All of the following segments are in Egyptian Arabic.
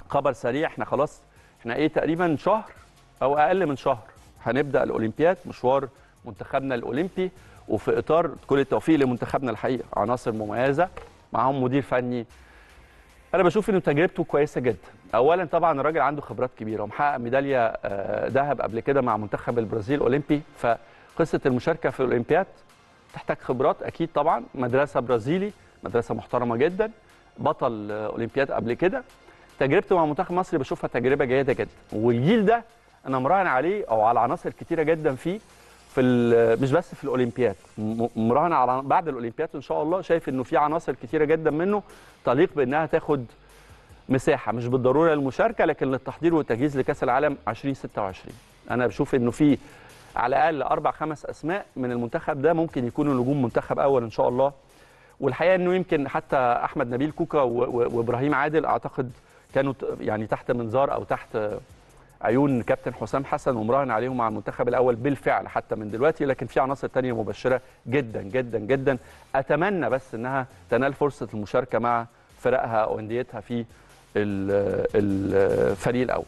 خبر سريع احنا خلاص احنا ايه تقريبا شهر او اقل من شهر هنبدا الاولمبياد مشوار منتخبنا الاولمبي وفي اطار كل التوفيق لمنتخبنا الحقيقه عناصر مميزه معاهم مدير فني انا بشوف انه تجربته كويسه جدا اولا طبعا الراجل عنده خبرات كبيره ومحقق ميداليه آه، ذهب قبل كده مع منتخب البرازيل اولمبي فقصه المشاركه في الاولمبياد تحتاج خبرات اكيد طبعا مدرسه برازيلي مدرسه محترمه جدا بطل آه، اولمبياد قبل كده تجربته مع منتخب مصر بشوفها تجربه جيده جدا والجيل ده انا مراهن عليه او على عناصر كتيره جدا فيه في ال- مش بس في الاولمبياد م- مراهن على بعد الاولمبياد ان شاء الله شايف انه في عناصر كتيره جدا منه تليق بانها تاخد مساحه مش بالضروره للمشاركه لكن للتحضير والتجهيز لكاس العالم 2026 انا بشوف انه في على الاقل اربع خمس اسماء من المنتخب ده ممكن يكونوا نجوم منتخب اول ان شاء الله والحقيقه انه يمكن حتى احمد نبيل كوكا و- و- وابراهيم عادل اعتقد كانوا ت- يعني تحت منظار او تحت عيون كابتن حسام حسن ومراهن عليهم مع المنتخب الاول بالفعل حتى من دلوقتي لكن في عناصر تانية مبشره جدا جدا جدا اتمنى بس انها تنال فرصه المشاركه مع فرقها او انديتها في ال- الفريق الاول.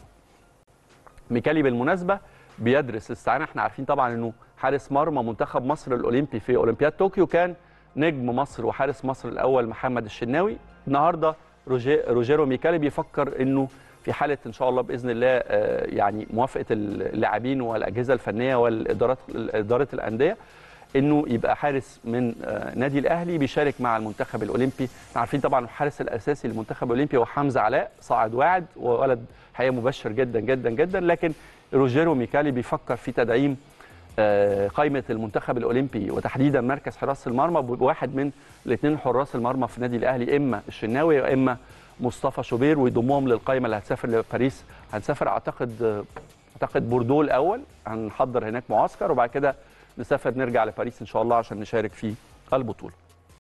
ميكالي بالمناسبه بيدرس استعانه احنا عارفين طبعا انه حارس مرمى منتخب مصر الاولمبي في اولمبياد طوكيو كان نجم مصر وحارس مصر الاول محمد الشناوي النهارده روجي روجيرو ميكالي بيفكر انه في حاله ان شاء الله باذن الله آه، يعني موافقه اللاعبين والاجهزه الفنيه والادارات اداره الانديه انه يبقى حارس من آه، نادي الاهلي بيشارك مع المنتخب الاولمبي احنا عارفين طبعا الحارس الاساسي للمنتخب الاولمبي هو حمزه علاء صاعد واعد وولد حقيقه مبشر جدا جدا جدا لكن روجيرو ميكالي بيفكر في تدعيم آه، قائمه المنتخب الاولمبي وتحديدا مركز حراسه المرمى بواحد من الاثنين حراس المرمى في النادي الاهلي اما الشناوي واما مصطفى شوبير ويضمهم للقائمه اللي هتسافر لباريس هنسافر اعتقد آه، اعتقد بوردو الاول هنحضر هناك معسكر وبعد كده نسافر نرجع لباريس ان شاء الله عشان نشارك في البطوله